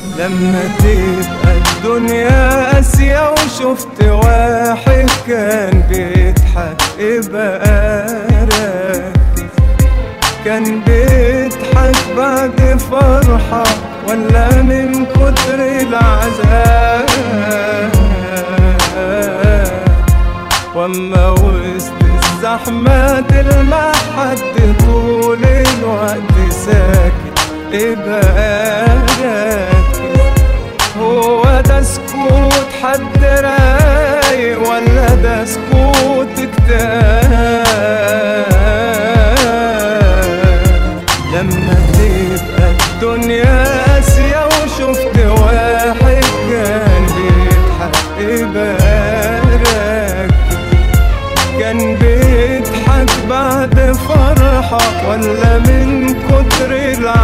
لما تبقى الدنيا قاسية وشفت واحد كان بيضحك ابقى ركز كان بيضحك بعد فرحة ولا من كتر العذاب واما وسط الزحمة تلمح حد طول الوقت ساكت ابقى ركز هو ده سكوت حد رايق ولا ده سكوت اكتئاب لما تبقى الدنيا قاسية وشفت واحد كان بيضحك ابقى ركز كان بيضحك بعد فرحة ولا من كتر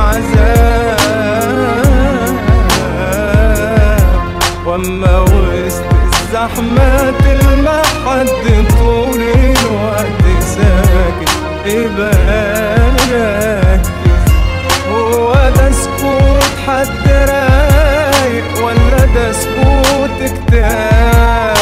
العذاب واما وسط الزحمة تلمح حد طول الوقت ساكت ابقى ركز هو ده سكوت حد رايق ولا ده سكوت اكتئاب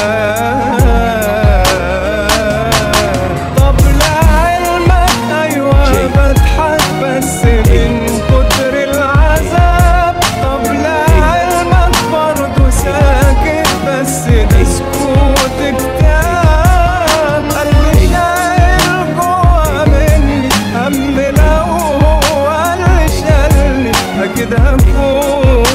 طب لعلمك ايوه بضحك بس من كتر العذاب طب لعلمك برضه ساكت بس ده سكوت اكتئاب قلبي شايل جوا مني هم لو هو اللي شالني اكيد هفوق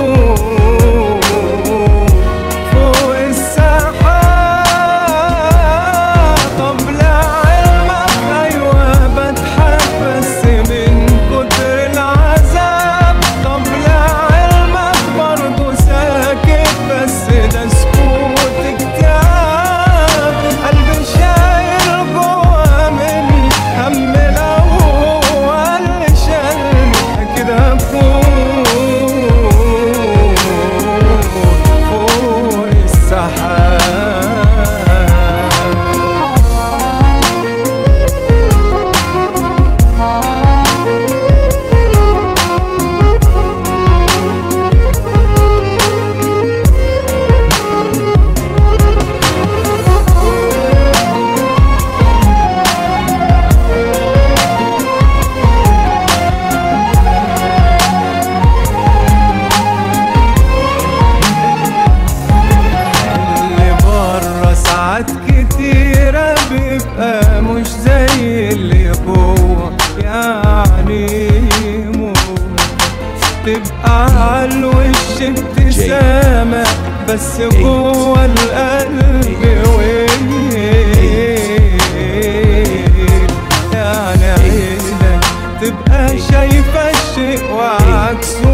فوق السحاب طب لعلمك ايوه بضحك بس من كتر العذاب طب لعلمك برضه ساكت بس ده سكوت اكتئاب قلبي شايل جوا مني هم لو هو اللي شالني اكيد هفوق فوق السحاب اللي بره ساعات كتيرة بيبقى مش زي اللي جوه يعني موت تبقى عالوش ابتسامة بس جوه القلب ويل يعني عينك تبقى شايفة الشيء وعكسه